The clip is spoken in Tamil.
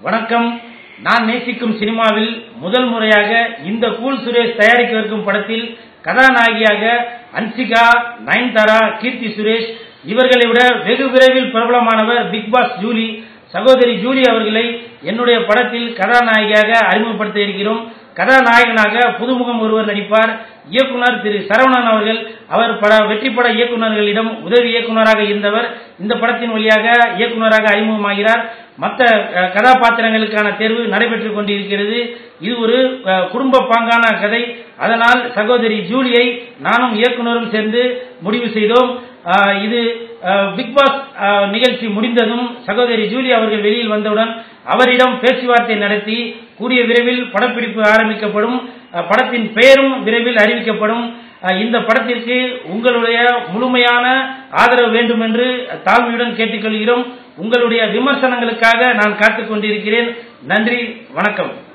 வணக்கம் நான் நேசிக்கும் சினிமாவில் முதல் முறையாக இந்த கூல் சுரேஷ் தயாரிக்கவிருக்கும் படத்தில் கதாநாயகியாக அன்சிகா நயன்தாரா கீர்த்தி சுரேஷ் இவர்களை விட வெகு விரைவில் பிரபலமானவர் பிக் பாஸ் ஜூலி சகோதரி ஜூலி அவர்களை என்னுடைய படத்தில் கதாநாயகியாக அறிமுகப்படுத்த இருக்கிறோம் கதாநாயகனாக புதுமுகம் ஒருவர் நடிப்பார் இயக்குனர் திரு சரவணன் அவர்கள் அவர் பட வெற்றி பட இயக்குநர்களிடம் உதவி இயக்குனராக இருந்தவர் இந்த படத்தின் வழியாக இயக்குனராக அறிமுகமாகிறார் மற்ற அஹ், கதாபாத்திரங்களுக்கான தேர்வு நடைபெற்றுக் கொண்டிருக்கிறது இது ஒரு அஹ், குடும்ப பாங்கான கதை அதனால் சகோதரி ஜூலியை நானும் இயக்குனரும் சேர்ந்து முடிவு செய்தோம் அஹ், இது அஹ், பிக் பாஸ் அஹ், நிகழ்ச்சி முடிந்ததும் சகோதரி ஜூலி அவர்கள் வெளியில் வந்தவுடன் அவரிடம் பேச்சுவார்த்தை நடத்தி கூடிய விரைவில் படப்பிடிப்பு ஆரம்பிக்கப்படும் அஹ், படத்தின் பெயரும் விரைவில் அறிவிக்கப்படும் அஹ், இந்த படத்திற்கு உங்களுடைய முழுமையான ஆதரவு வேண்டும் என்று தாழ்மையுடன் கேட்டுக்கொள்கிறோம் உங்களுடைய விமர்சனங்களுக்காக நான் காத்துக் கொண்டிருக்கிறேன் நன்றி வணக்கம்